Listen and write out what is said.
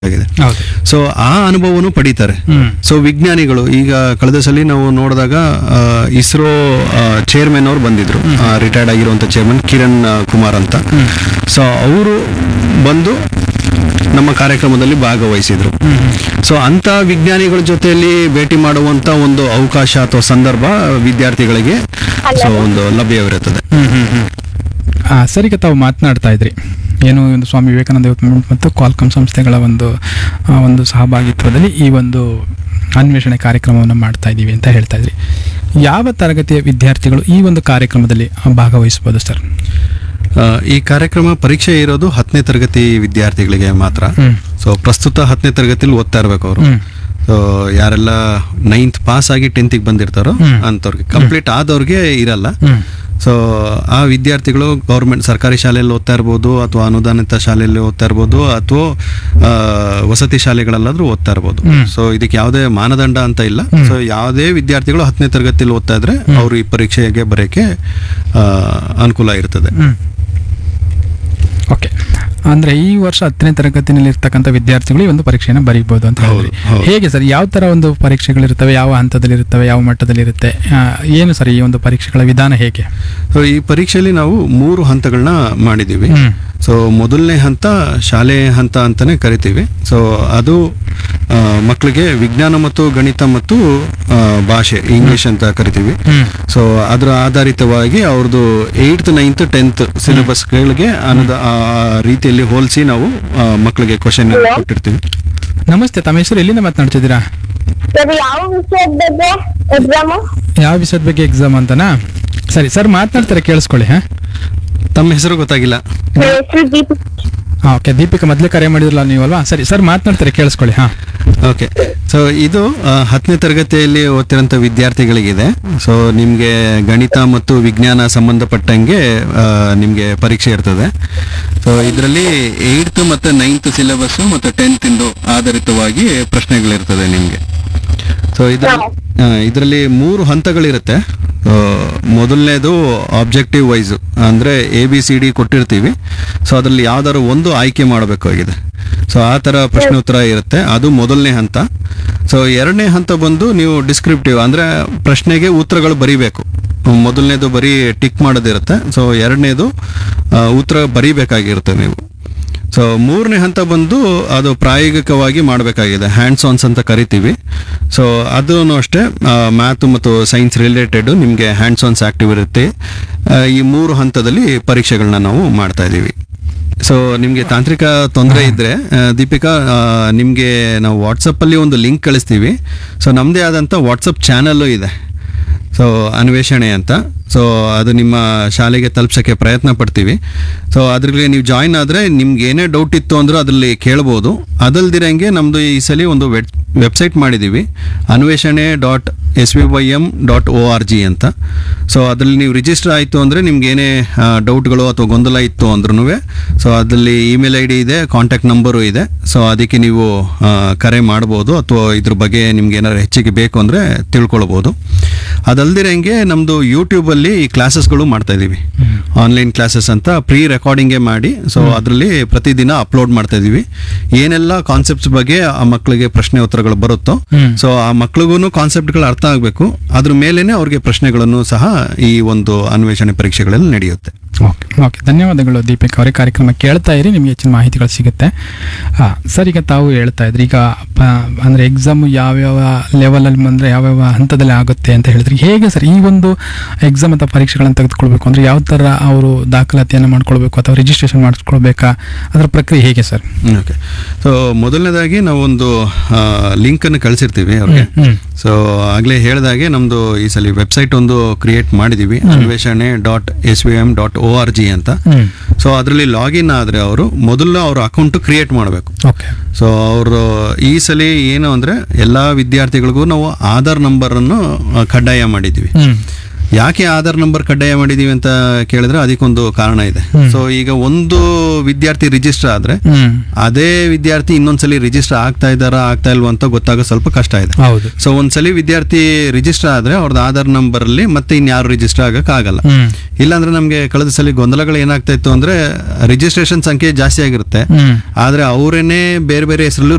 ಆಗಿದೆ ಹೌದು ಸೊ ಆ ಅನುಭವನು ಪಡೀತಾರೆ ಹ್ಮ್ ಸೊ ವಿಜ್ಞಾನಿಗಳು ಈಗ ಕಳೆದ ಸಲ ನಾವು ನೋಡಿದಾಗ ಇಸ್ರೋ ಚೇರ್ಮನ್ ಅವ್ರು ಬಂದಿದ್ರು ರಿಟೈರ್ಡ್ ಆಗಿರುವಂತ ಚೇರ್ಮನ್ ಕಿರಣ್ ಆ, ಕುಮಾರ್ ಅಂತ ಸೊ ಅವರು ಬಂದು ನಮ್ಮ ಕಾರ್ಯಕ್ರಮದಲ್ಲಿ ಭಾಗವಹಿಸಿದ್ರು ಸೊ ಅಂತ ವಿಜ್ಞಾನಿಗಳ ಜೊತೆಯಲ್ಲಿ ಭೇಟಿ ಮಾಡುವಂತ ಒಂದು ಅವಕಾಶ ಅಥವಾ ಸಂದರ್ಭ ವಿದ್ಯಾರ್ಥಿಗಳಿಗೆ ಸೊ ಒಂದು ಲಭ್ಯವಿರುತ್ತದೆ ಹ್ಮ್ ಹ್ಮ್ ಹ್ಮ್ ಆ, ಸರ್ ಈಗ ತಾವು ಮಾತನಾಡ್ತಾ ಇದ್ರಿ ಏನು ಒಂದು ಸ್ವಾಮಿ ವಿವೇಕಾನಂದ ಯೂತ್ ಮೂವ್ಮೆಂಟ್ ಮತ್ತು ಕ್ವಾಲ್ಕಮ್ ಸಂಸ್ಥೆಗಳ ಒಂದು ಆ, ಒಂದು ಸಹಭಾಗಿತ್ವದಲ್ಲಿ ಈ ಒಂದು ಅನ್ವೇಷಣೆ ಕಾರ್ಯಕ್ರಮವನ್ನು ಮಾಡ್ತಾ ಇದ್ದೀವಿ ಅಂತ ಹೇಳ್ತಾ ಇದ್ರಿ ಯಾವ ತರಗತಿಯ ವಿದ್ಯಾರ್ಥಿಗಳು ಈ ಒಂದು ಕಾರ್ಯಕ್ರಮದಲ್ಲಿ ಆ, ಭಾಗವಹಿಸಬಹುದು ಸರ್ ಆ, ಈ ಕಾರ್ಯಕ್ರಮ ಪರೀಕ್ಷೆ ಇರೋದು ಹತ್ತನೇ ತರಗತಿ ವಿದ್ಯಾರ್ಥಿಗಳಿಗೆ ಮಾತ್ರ ಹ್ಮ್ ಸೊ ಪ್ರಸ್ತುತ ಹತ್ತನೇ ತರಗತಿಲಿ ಓದ್ತಾ ಇರ್ಬೇಕು ಅವರು ಹ್ಮ್ ಸೊ ಯಾರೆಲ್ಲ ನೈನ್ತ್ ಪಾಸ್ ಆಗಿ ಟೆಂತಿಗೆ ಬಂದಿರ್ತಾರೋ ಹ್ಮ್. ಅಂಥವ್ರಿಗೆ ಕಂಪ್ಲೀಟ್ ಆದವ್ರಿಗೆ ಇರಲ್ಲ ಹ್ಮ್ ಸೊ ಆ ವಿದ್ಯಾರ್ಥಿಗಳು ಗೌರ್ಮೆಂಟ್ ಸರ್ಕಾರಿ ಶಾಲೆಯಲ್ಲಿ ಓದ್ತಾ ಇರ್ಬೋದು ಅಥವಾ ಅನುದಾನಿತ ಶಾಲೆಯಲ್ಲಿ ಓದ್ತಾ ಇರ್ಬೋದು ಅಥವಾ ಆ, ವಸತಿ ಶಾಲೆಗಳಲ್ಲಾದ್ರೂ ಓದ್ತಾ ಇರ್ಬೋದು ಹ್ಮ್. ಸೊ ಇದಕ್ಕೆ ಯಾವುದೇ ಮಾನದಂಡ ಅಂತ ಇಲ್ಲ ಹ್ಮ್. ಸೊ ಯಾವುದೇ ವಿದ್ಯಾರ್ಥಿಗಳು ಹತ್ತನೇ ತರಗತಿಯಲ್ಲಿ ಓದ್ತಾ ಇದ್ರೆ ಅವರು ಈ ಪರೀಕ್ಷೆಗೆ ಬರೋಕ್ಕೆ ಆ, ಅನುಕೂಲ ಇರ್ತದೆ ಹ್ಮ್ ಓಕೆ ಅಂದ್ರೆ ಈ ವರ್ಷ ಹತ್ತನೇ ತರಗತಿನಲ್ಲಿ ಇರ್ತಕ್ಕಂಥ ವಿದ್ಯಾರ್ಥಿಗಳು ಈ ಒಂದು ಪರೀಕ್ಷೆಯನ್ನು ಬರೀಬಹುದು ಅಂತ ಹೌದು, ಹೇಳಿದ್ರಿ ಹೌದು. ಹೇಗೆ ಸರ್ ಯಾವ ತರ ಒಂದು ಪರೀಕ್ಷೆಗಳಿರ್ತವೆ ಯಾವ ಹಂತದಲ್ಲಿ ಇರ್ತವೆ ಯಾವ ಮಟ್ಟದಲ್ಲಿ ಇರುತ್ತೆ ಆ, ಏನು ಸರ್ ಈ ಒಂದು ಪರೀಕ್ಷೆಗಳ ವಿಧಾನ ಹೇಗೆ ಸೊ ಈ ಪರೀಕ್ಷೆಯಲ್ಲಿ ನಾವು ಮೂರು ಹಂತಗಳನ್ನ ಮಾಡಿದ್ದೀವಿ ಹ್ಮ್. ಸೊ ಮೊದಲನೇ ಹಂತ ಶಾಲೆ ಹಂತ ಅಂತಾನೆ ಕರಿತೀವಿ ಸೊ ಅದು ಆ, ಮಕ್ಕಳಿಗೆ ವಿಜ್ಞಾನ ಮತ್ತು ಗಣಿತ ಮತ್ತು ಆ, ಭಾಷೆ ಇಂಗ್ಲಿಷ್ ಅಂತ ಕರಿತೀವಿ ಹ್ಮ್ ಸೊ ಅದರ ಆಧಾರಿತವಾಗಿ ಅವ್ರದ್ದು ಏಯ್ತ್ ನೈನ್ತ್ ಟೆಂತ್ ಸಿಲೆಬಸ್ಗಳಿಗೆ ಅನ್ನದ ಆ ರೀತಿಯಲ್ಲಿ ಹೋಲಿಸಿ ನಾವು ಆ, ಮಕ್ಕಳಿಗೆ ಕ್ವಶನ್ ಕೊಟ್ಟಿರ್ತೀವಿ ನಮಸ್ತೆ ತಮ್ಮ ಹೆಸರು ಎಲ್ಲಿಂದ ಮಾತನಾಡ್ತಿದ್ದೀರಾ ಸರ್ ಯಾವ ವಿಷಯದ ಬಗ್ಗೆ ಎಕ್ಸಾಮು ಯಾವ ವಿಷಯದ ಬಗ್ಗೆ ಎಕ್ಸಾಮ್ ಅಂತನಾ ಸರಿ ಸರ್ ಮಾತನಾಡ್ತಾರೆ ಕೇಳಿಸ್ಕೊಳ್ಳಿ ಹಾ ತಮ್ಮ ಹೆಸರು ಗೊತ್ತಾಗಿಲ್ಲ ನನ್ನ ಹೆಸರು ದೀಪ ಓಕೆ ದೀಪಿಕಾ ಮೊದಲೇ ಕರೆ ಮಾಡಿದ್ರಲ್ಲ ನೀವಲ್ವಾ ಸರಿ ಸರ್ ಮಾತನಾಡ್ತಾರೆ ಕೇಳಿಸ್ಕೊಳ್ಳಿ ಹಾ ಓಕೆ ಸೊ ಇದು ಆ, ಹತ್ತನೇ ತರಗತಿಯಲ್ಲಿ ಓದ್ತಿರೋಂಥ ವಿದ್ಯಾರ್ಥಿಗಳಿಗಿದೆ ಸೊ ನಿಮಗೆ ಗಣಿತ ಮತ್ತು ವಿಜ್ಞಾನ ಸಂಬಂಧಪಟ್ಟಂಗೆ ಆ, ನಿಮಗೆ ಪರೀಕ್ಷೆ ಇರ್ತದೆ ಸೊ ಇದರಲ್ಲಿ ಏಯ್ತ್ ಮತ್ತು ನೈನ್ತ್ ಸಿಲೆಬಸ್ಸು ಮತ್ತು ಟೆಂತಿಂದು ಆಧಾರಿತವಾಗಿ ಪ್ರಶ್ನೆಗಳಿರ್ತದೆ ನಿಮಗೆ ಸೊ ಇದರಲ್ಲಿ ಇದರಲ್ಲಿ ಮೂರು ಹಂತಗಳಿರುತ್ತೆ ಆ, ಮೊದಲನೇದು ಆಬ್ಜೆಕ್ಟಿವ್ ವೈಸ್ ಅಂದರೆ ಎ ಬಿ ಸಿ ಡಿ ಕೊಟ್ಟಿರ್ತೀವಿ ಸೊ ಅದರಲ್ಲಿ ಯಾವ್ದಾದ್ರು ಒಂದು ಆಯ್ಕೆ ಮಾಡಬೇಕಾಗಿದೆ ಸೊ ಆ ಥರ ಪ್ರಶ್ನೆ ಉತ್ತರ ಇರುತ್ತೆ ಅದು ಮೊದಲನೇ ಹಂತ ಸೊ ಎರಡನೇ ಹಂತ ಬಂದು ನೀವು ಡಿಸ್ಕ್ರಿಪ್ಟಿವ್ ಅಂದರೆ ಪ್ರಶ್ನೆಗೆ ಉತ್ತರಗಳು ಬರೀಬೇಕು ಮೊದಲನೇದು ಬರೀ ಟಿಕ್ ಮಾಡೋದಿರುತ್ತೆ ಸೊ ಎರಡನೇದು ಆ, ಉತ್ತರ ಬರೀಬೇಕಾಗಿರುತ್ತೆ ನೀವು ಸೊ ಮೂರನೇ ಹಂತ ಬಂದು ಅದು ಪ್ರಾಯೋಗಿಕವಾಗಿ ಮಾಡಬೇಕಾಗಿದೆ ಹ್ಯಾಂಡ್ಸ್ ಆನ್ಸ್ ಅಂತ ಕರಿತೀವಿ ಸೊ ಅದೂ ಅಷ್ಟೇ ಮ್ಯಾಥ್ ಮತ್ತು ಸೈನ್ಸ್ ರಿಲೇಟೆಡ್ ನಿಮಗೆ ಹ್ಯಾಂಡ್ಸ್ ಆನ್ಸ್ ಆಕ್ಟಿವ್ ಇರುತ್ತೆ ಆ, ಈ ಮೂರು ಹಂತದಲ್ಲಿ ಪರೀಕ್ಷೆಗಳನ್ನ ನಾವು ಮಾಡ್ತಾ ಇದ್ದೀವಿ ಸೊ ನಿಮಗೆ ತಾಂತ್ರಿಕ ತೊಂದರೆ ಇದ್ದರೆ ದೀಪಿಕಾ ನಿಮಗೆ ನಾವು ವಾಟ್ಸಪ್ಪಲ್ಲಿ ಒಂದು ಲಿಂಕ್ ಕಳಿಸ್ತೀವಿ ಸೊ ನಮ್ಮದೇ ಆದಂಥ ವಾಟ್ಸಪ್ ಚಾನಲ್ಲು ಇದೆ ಸೊ ಅನ್ವೇಷಣೆ ಅಂತ ಸೊ ಅದು ನಿಮ್ಮ ಶಾಲೆಗೆ ತಲುಪ್ಸೋಕ್ಕೆ ಪ್ರಯತ್ನ ಪಡ್ತೀವಿ ಸೊ ಅದ್ರಲ್ಲಿ ನೀವು ಜಾಯಿನ್ ಆದರೆ ನಿಮ್ಗೆ ಏನೇ ಡೌಟ್ ಇತ್ತು ಅಂದ್ರೆ ಅದರಲ್ಲಿ ಕೇಳ್ಬೋದು ಅದಲ್ದಿರಂಗೆ ನಮ್ಮದು ಈ ಸಲ ಒಂದು ವೆಬ್ ವೆಬ್ಸೈಟ್ ಮಾಡಿದ್ದೀವಿ Anveshana dot S V Y M dot O R G ಅಂತ ಸೊ ಅದರಲ್ಲಿ ನೀವು ರಿಜಿಸ್ಟರ್ ಆಯಿತು ಅಂದರೆ ನಿಮ್ಗೆ ಏನೇ ಡೌಟ್ಗಳು ಅಥವಾ ಗೊಂದಲ ಇತ್ತು ಅಂದ್ರೂ ಸೊ ಅದರಲ್ಲಿ ಇಮೇಲ್ ಐ ಡಿ ಇದೆ ಕಾಂಟ್ಯಾಕ್ಟ್ ನಂಬರು ಇದೆ ಸೊ ಅದಕ್ಕೆ ನೀವು ಆ, ಕರೆ ಮಾಡ್ಬೋದು ಅಥವಾ ಇದ್ರ ಬಗ್ಗೆ ನಿಮ್ಗೆ ಏನಾದ್ರು ಹೆಚ್ಚಿಗೆ ಬೇಕು ಅಂದರೆ ತಿಳ್ಕೊಳ್ಬೋದು ಅದಲ್ದಿರಂಗೆ ನಮ್ಮದು ಯೂಟ್ಯೂಬಲ್ಲಿ ಈ ಕ್ಲಾಸಸ್ಗಳು ಮಾಡ್ತಾ ಇದ್ದೀವಿ ಆನ್ಲೈನ್ ಕ್ಲಾಸಸ್ ಅಂತ ಪ್ರೀ ರೆಕಾರ್ಡಿಂಗೇ ಮಾಡಿ ಸೊ ಅದರಲ್ಲಿ ಪ್ರತಿದಿನ ಅಪ್ಲೋಡ್ ಮಾಡ್ತಾ ಇದ್ದೀವಿ ಏನೆಲ್ಲ ಕಾನ್ಸೆಪ್ಟ್ಸ್ ಬಗ್ಗೆ ಆ ಮಕ್ಕಳಿಗೆ ಪ್ರಶ್ನೆ ಉತ್ತರಗಳು ಬರುತ್ತೋ ಹ್ಮ್. ಸೊ ಆ ಮಕ್ಳಿಗೂ ಕಾನ್ಸೆಪ್ಟ್ಗಳು ಅರ್ಥ ಆಗಬೇಕು ಅದ್ರ ಮೇಲೇನೆ ಅವ್ರಿಗೆ ಪ್ರಶ್ನೆಗಳನ್ನು ಸಹ ಈ ಒಂದು ಅನ್ವೇಷಣೆ ಪರೀಕ್ಷೆಗಳಲ್ಲಿ ನಡೆಯುತ್ತೆ ಓಕೆ ಓಕೆ ಧನ್ಯವಾದಗಳು ದೀಪಿಕಾ ಅವರೇ ಕಾರ್ಯಕ್ರಮ ಕೇಳ್ತಾ ಇರಿ ನಿಮಗೆ ಹೆಚ್ಚಿನ ಮಾಹಿತಿಗಳು ಸಿಗುತ್ತೆ ಹಾಂ ಸರ್ ಈಗ ತಾವು ಹೇಳ್ತಾ ಇದ್ರಿ ಈಗ ಪ ಅಂದರೆ ಎಕ್ಸಾಮು ಯಾವ್ಯಾವ ಲೆವೆಲಲ್ಲಿ ಬಂದರೆ ಯಾವ್ಯಾವ ಹಂತದಲ್ಲಿ ಆಗುತ್ತೆ ಅಂತ ಹೇಳಿದ್ರಿ ಹೇಗೆ ಸರ್ ಈ ಒಂದು ಎಕ್ಸಾಮ್ ಅಥವಾ ಪರೀಕ್ಷೆಗಳನ್ನು ತೆಗೆದುಕೊಳ್ಬೇಕು ಅಂದರೆ ಯಾವ ಥರ ಅವರು ದಾಖಲಾತಿಯನ್ನು ಮಾಡ್ಕೊಳ್ಬೇಕು ಅಥವಾ ರಿಜಿಸ್ಟ್ರೇಷನ್ ಮಾಡಿಸ್ಕೊಳ್ಬೇಕಾ ಅದರ ಪ್ರಕ್ರಿಯೆ ಹೇಗೆ ಸರ್ ಓಕೆ ಸೊ ಮೊದಲನೇದಾಗಿ ನಾವೊಂದು ಲಿಂಕನ್ನು ಕಳಿಸಿರ್ತೀವಿ ಅವ್ರಿಗೆ ಹ್ಮ್ ಸೊ ಆಗಲೇ ಹೇಳಿದಾಗೆ ನಮ್ಮದು ಈ ಸಲ ವೆಬ್ಸೈಟ್ ಒಂದು ಕ್ರಿಯೇಟ್ ಮಾಡಿದ್ದೀವಿ Anveshana dot S V M dot O R G ಅಂತ ಹ್ಮ್ ಸೊ ಅದರಲ್ಲಿ ಲಾಗಿನ್ ಆದರೆ ಅವರು ಮೊದಲು ಅವ್ರ ಅಕೌಂಟ್ ಕ್ರಿಯೇಟ್ ಮಾಡಬೇಕು ಓಕೆ ಸೊ ಅವರು ಈ ಸಲ ಏನು ಅಂದರೆ ಎಲ್ಲ ವಿದ್ಯಾರ್ಥಿಗಳಿಗೂ ನಾವು ಆಧಾರ್ ನಂಬರನ್ನು ಕಡ್ಡಾಯ ಮಾಡಿದ್ದೀವಿ ಹ್ಮ್ ಯಾಕೆ ಆಧಾರ್ ನಂಬರ್ ಕಡ್ಡಾಯ ಮಾಡಿದೀವಿ ಅಂತ ಕೇಳಿದ್ರೆ ಅದಕ್ಕೊಂದು ಕಾರಣ ಇದೆ ಸೊ ಈಗ ಒಂದು ವಿದ್ಯಾರ್ಥಿ ರಿಜಿಸ್ಟರ್ ಆದ್ರೆ ಹ್ಮ್ ಅದೇ ವಿದ್ಯಾರ್ಥಿ ಇನ್ನೊಂದ್ಸಲಿ ರಿಜಿಸ್ಟರ್ ಆಗ್ತಾ ಇದ್ದಾರಾ ಆಗ್ತಾ ಇಲ್ವಾ ಅಂತ ಗೊತ್ತಾಗೋ ಸ್ವಲ್ಪ ಕಷ್ಟ ಇದೆ ಹೌದು ಸೊ ಒಂದ್ಸಲಿ ವಿದ್ಯಾರ್ಥಿ ರಿಜಿಸ್ಟರ್ ಆದ್ರೆ ಅವ್ರದ್ದು ಆಧಾರ್ ನಂಬರ್ ಅಲ್ಲಿ ಮತ್ತೆ ಇನ್ಯಾರು ರಿಜಿಸ್ಟರ್ ಆಗಕ್ ಆಗಲ್ಲ ಹ್ಮ್ ಇಲ್ಲಾಂದ್ರೆ ನಮ್ಗೆ ಕಳೆದ ಸಲ ಗೊಂದಲಗಳು ಏನಾಗ್ತಾ ಇತ್ತು ಅಂದ್ರೆ ರಿಜಿಸ್ಟ್ರೇಷನ್ ಸಂಖ್ಯೆ ಜಾಸ್ತಿ ಆಗಿರುತ್ತೆ ಹ್ಮ್ ಆದ್ರೆ ಅವರೇನೆ ಬೇರೆ ಬೇರೆ ಹೆಸರಲ್ಲೂ